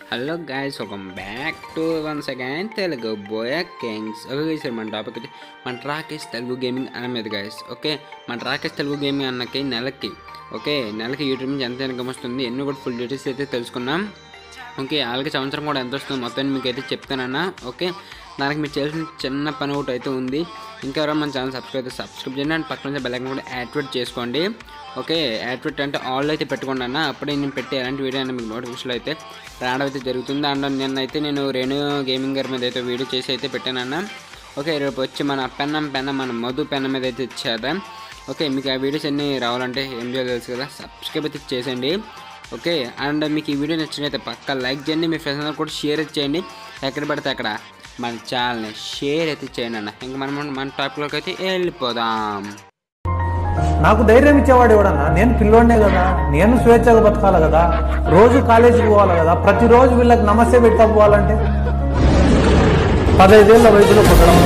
hello guys welcome back to once again Telugu Boya kings okay sir మన topic అయితే మన Rakesh Telugu gaming అన్న మీద గాయస్ ఓకే మన రాకేష్ తెలుగు గేమింగ్ అన్నకి నెలకి ఓకే నెలకి యూట్యూబ్ నుంచి ఎంత ఇన్కమ్ వస్తుంది ఎన్ని కూడా ఫుల్ డీటెయిల్స్ అయితే తెలుసుకున్నాం ఓకే అలాగే సంవత్సరం కూడా ఎంత వస్తుంది మొత్తం మీకు అయితే చెప్తానన్నా ఓకే దానికి మీరు చేయాల్సిన చిన్న పని ఒకటి అయితే ఉంది ఇంకా ఎవరైనా మన ఛానల్ సబ్స్క్రైబ్ అయితే సబ్స్క్రైబ్ చేయండి అండ్ పక్కన బెల్ ఐకాన్ కూడా యాక్టివేట్ చేసుకోండి ఓకే యాక్టివేట్ అంటే ఆల్ అయితే పెట్టుకోండి అన్న అప్పుడే నేను పెట్టే ఎలాంటి వీడియో అయినా మీకు నోటిఫికేషన్ అయితే రావడం అయితే జరుగుతుంది అండ్ నిన్న అయితే నేను రేణు గేమింగ్ గారి మీద అయితే వీడియో చేసి అయితే పెట్టానన్న ఓకే రేపు వచ్చి మన పెన్నం పెన్న మన మధు పెన్న మీద అయితే ఇచ్చేద్దాం ఓకే మీకు ఆ వీడియోస్ అన్నీ రావాలంటే ఏం చేయాలో తెలుసు కదా సబ్స్క్రైబ్ అయితే చేసేయండి ఓకే అండ్ మీకు ఈ వీడియో నచ్చినైతే పక్క లైక్ చేయండి మీ ఫ్రెండ్స్ అందరూ కూడా షేర్ అయితే చేయండి ఎక్కడ పడితే అక్కడ మన ఛానల్ని షేర్ అయితే చేయండి అన్న ఇంకా మనం మన టాపిక్లోకి అయితే వెళ్ళిపోదాం నాకు ధైర్యం ఇచ్చేవాడు ఎవడన్నా నేను పిల్లోనే కదా నేను స్వేచ్ఛగా బతకాలి కదా రోజు కాలేజీకి పోవాలి కదా ప్రతిరోజు వీళ్ళకి నమస్తే పెడతా పోవాలంటే పదైదేళ్ల వయసులో పుట్టడం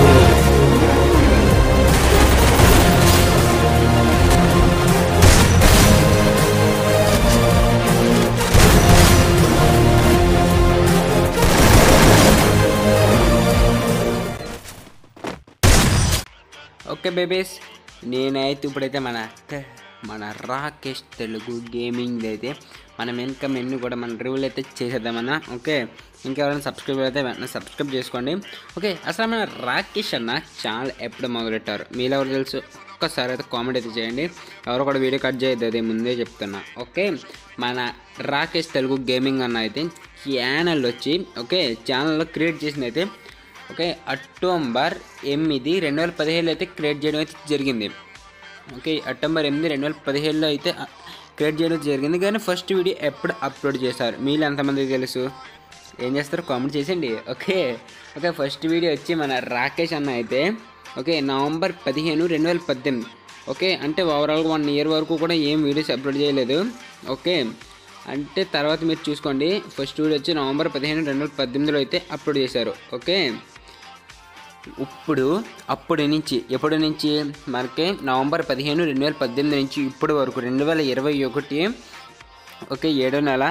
ఓకే బేబీస్ నేనైతే ఇప్పుడైతే మన త- మన రాకేష్ తెలుగు గేమింగ్ అయితే మనం ఇన్కమ్ ఎన్ని కూడా మన రివ్యూలు అయితే చేసేద్దామన్నా ఓకే ఇంకెవరైనా సబ్స్క్రైబ్ అయితే వెంటనే సబ్స్క్రైబ్ చేసుకోండి ఓకే అసలు మన రాకేష్ అన్న ఛానల్ ఎప్పుడు మొదలెట్టారు మీలో ఎవరు తెలుసు ఒక్కసారి అయితే కామెంట్ అయితే చేయండి ఎవరు కూడా వీడియో కట్ చేయొద్దు అదే ముందే చెప్తున్నా ఓకే మన రాకేష్ తెలుగు గేమింగ్ అన్న అయితే ఛానల్ వచ్చి ఓకే ఛానల్లో క్రియేట్ చేసింది అయితే ఓకే అక్టోబర్ ఎనిమిది రెండు వేల పదిహేడులో అయితే క్రియేట్ చేయడం అయితే జరిగింది ఓకే అక్టోబర్ ఎనిమిది రెండు వేల పదిహేడులో అయితే క్రియేట్ చేయడం జరిగింది కానీ ఫస్ట్ వీడియో ఎప్పుడు అప్లోడ్ చేశారు మీరు ఎంతమందికి తెలుసు ఏం చేస్తారు కామెంట్ చేసేయండి ఓకే ఓకే ఫస్ట్ వీడియో వచ్చి మన రాకేష్ అన్న అయితే ఓకే నవంబర్ పదిహేను రెండు వేల పద్దెనిమిది ఓకే అంటే ఓవరాల్గా వన్ ఇయర్ వరకు కూడా ఏం వీడియోస్ అప్లోడ్ చేయలేదు ఓకే అంటే తర్వాత మీరు చూసుకోండి ఫస్ట్ వీడియో వచ్చి నవంబర్ పదిహేను రెండు వేల పద్దెనిమిదిలో అయితే అప్లోడ్ చేశారు ఓకే ఇప్పుడు అప్పటి నుంచి ఎప్పటి నుంచి మనకి నవంబర్ పదిహేను రెండు వేల పద్దెనిమిది నుంచి ఇప్పటి వరకు రెండు వేల ఇరవై ఒకటి ఓకే ఏడో నెల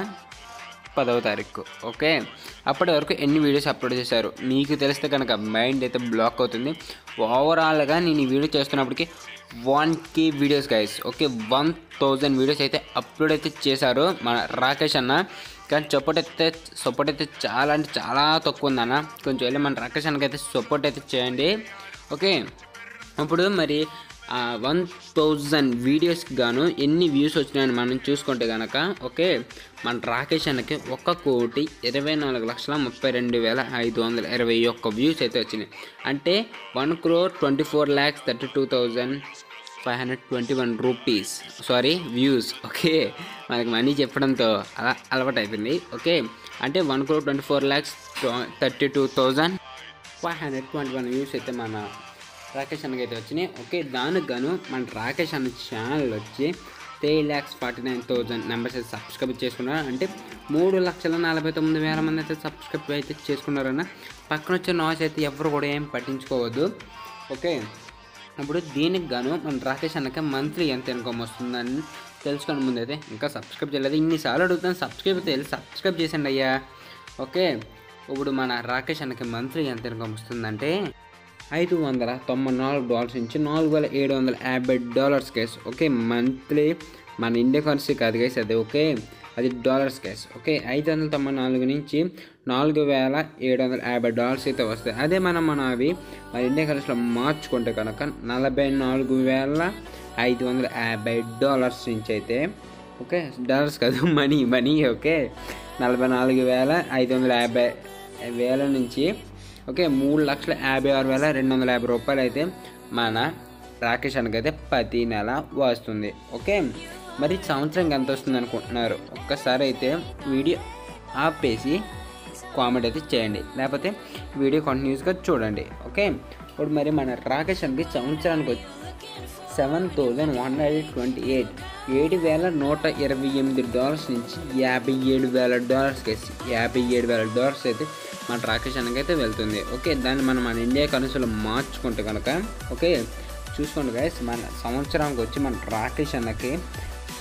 పదవ తారీఖు ఓకే అప్పటి వరకు ఎన్ని వీడియోస్ అప్లోడ్ చేశారు మీకు తెలిస్తే కనుక మైండ్ అయితే బ్లాక్ అవుతుంది ఓవరాల్గా నేను ఈ వీడియో చేస్తున్నప్పటికి one K videos guys okay one thousand videos అయితే అప్లోడ్ అయితే చేశారు మన రాకేష్ అన్న కానీ సపోర్ట్ అయితే సపోర్ట్ అయితే చాలా అంటే చాలా తక్కువ ఉందన్న కొంచెం వెళ్ళి మన రాకేష్ అన్నకి అయితే సపోర్ట్ అయితే చేయండి ఓకే ఇప్పుడు మరి వన్ థౌజండ్ వీడియోస్కి గాను ఎన్ని వ్యూస్ వచ్చినాయని మనం చూసుకుంటే కనుక ఓకే మన రాకేష్ అన్నకి ఒక కోటి ఇరవై నాలుగు లక్షల ముప్పై రెండు వేల ఐదు వందల ఇరవై ఒక్క వ్యూస్ అయితే వచ్చినాయి అంటే one crore twenty four lakhs thirty two thousand five hundred twenty one rupees sorry views okay మనకి మనీ చెప్పడంతో అలా అలవాటు అయిపోయింది ఓకే అంటే one crore twenty four lakhs thirty two thousand five hundred twenty one views అయితే మన రాకేష్ అన్నకి అయితే వచ్చినాయి ఓకే దానికి గాను మన రాకేష్ అన్న ఛానల్ వచ్చి three lakhs forty nine thousand numbers అయితే సబ్స్క్రైబ్ చేసుకున్నారు అంటే మూడు లక్షల నలభై తొమ్మిది వేల మంది అయితే సబ్స్క్రైబ్ అయితే చేసుకున్నారన్న పక్కన వచ్చే నాయిస్ అయితే ఎవరు కూడా ఏం పట్టించుకోవద్దు ఓకే ఇప్పుడు దీనికి గాను మన రాకేష్ అన్నకి మంత్లీ ఎంత ఇన్కమ్ వస్తుందని తెలుసుకుని ముందు అయితే ఇంకా సబ్స్క్రైబ్ చేయలేదు ఇన్నిసార్లు అడుగుతాను సబ్స్క్రైబ్ అయితే వెళ్ళి సబ్స్క్రైబ్ చేసండి అయ్యా ఓకే ఇప్పుడు మన రాకేష్ అన్నకి మంత్లీ ఎంత ఇన్కమ్ వస్తుందంటే ఐదు వందల తొంభై నాలుగు డాలర్స్ నుంచి నాలుగు వేల ఏడు వందల యాభై డాలర్స్ కేస్ ఓకే మంత్లీ మన ఇండియా కరెన్సీ కాదు గైస్ అది ఓకే అది డాలర్స్ కేస్ ఓకే ఐదు వందల తొంభై నాలుగు నుంచి నాలుగు వేల ఏడు వందల యాభై డాలర్స్ అయితే వస్తాయి అదే మనం మనం అవి మన ఇండియా కరెన్సీలో మార్చుకుంటే కనుక నలభై నాలుగు వేల ఐదు వందల యాభై డాలర్స్ నుంచి అయితే ఓకే డాలర్స్ కాదు మనీ మనీ ఓకే నలభై నాలుగు వేల ఐదు వందల యాభై వేల నుంచి ఓకే మూడు లక్షల యాభై ఆరు వేల రెండు వందల యాభై రూపాయలు అయితే మన రాకేష్ అన్నకైతే ప్రతి నెల వస్తుంది ఓకే మరి సంవత్సరంకి ఎంత వస్తుంది అనుకుంటున్నారు ఒక్కసారి అయితే వీడియో ఆపేసి కామెంట్ అయితే చేయండి లేకపోతే వీడియో కంటిన్యూస్గా చూడండి ఓకే ఇప్పుడు మరి మన రాకేష్ అన్నకి సంవత్సరానికి వచ్చి seven thousand one hundred twenty eight ఏడు వేల నూట ఇరవై ఎనిమిది డాలర్స్ నుంచి యాభై ఏడు వేల డాలర్స్కి యాభై ఏడు వేల డాలర్స్ అయితే మన రాకేష్ అన్నకి అయితే వెళ్తుంది ఓకే దాన్ని మనం మన ఇండియా కరెన్సీలో మార్చుకుంటే కనుక ఓకే చూసుకోండి గైస్ మన సంవత్సరానికి వచ్చి మన రాకేష్ అన్నకి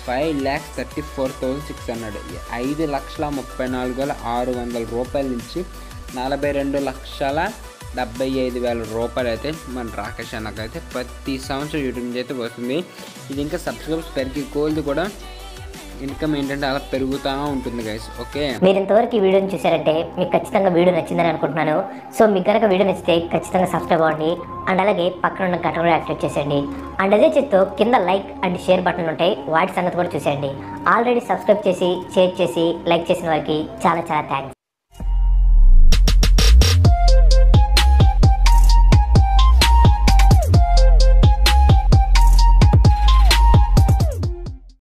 five lakhs thirty four thousand six hundred ఐదు లక్షల ముప్పై నాలుగు వేల ఆరు వందల రూపాయల నుంచి నలభై రెండు లక్షల డెబ్బై ఐదు వేల రూపాయలు అయితే మన రాకేష్ అన్నకైతే ప్రతి సంవత్సరం యూట్యూబ్ నుంచి అయితే వస్తుంది ఇది ఇంకా సబ్స్క్రైబ్స్ పెరిగి కోల్ది కూడా ఇన్కమ్ ఏంటంటే అలా పెరుగుతూ ఉంటుంది గైస్ ఓకే మీరు ఇంతవరకు ఈ వీడియోని చూసారంటే మీకు ఖచ్చితంగా వీడియో నచ్చిందని అనుకుంటున్నాను సో మీకు కనుక వీడియో నచ్చితే ఖచ్చితంగా సబ్స్క్రైబ్ అవ్వండి అండ్ అలాగే పక్కన ఉన్న గంట కూడా యాక్టివేట్ చేసేయండి అండ్ అదే చేత్తో కింద లైక్ అండ్ షేర్ బటన్ ఉంటాయి వాటి సంగతి కూడా చూసేయండి ఆల్రెడీ సబ్స్క్రైబ్ చేసి షేర్ చేసి లైక్ చేసిన వారికి చాలా చాలా థ్యాంక్స్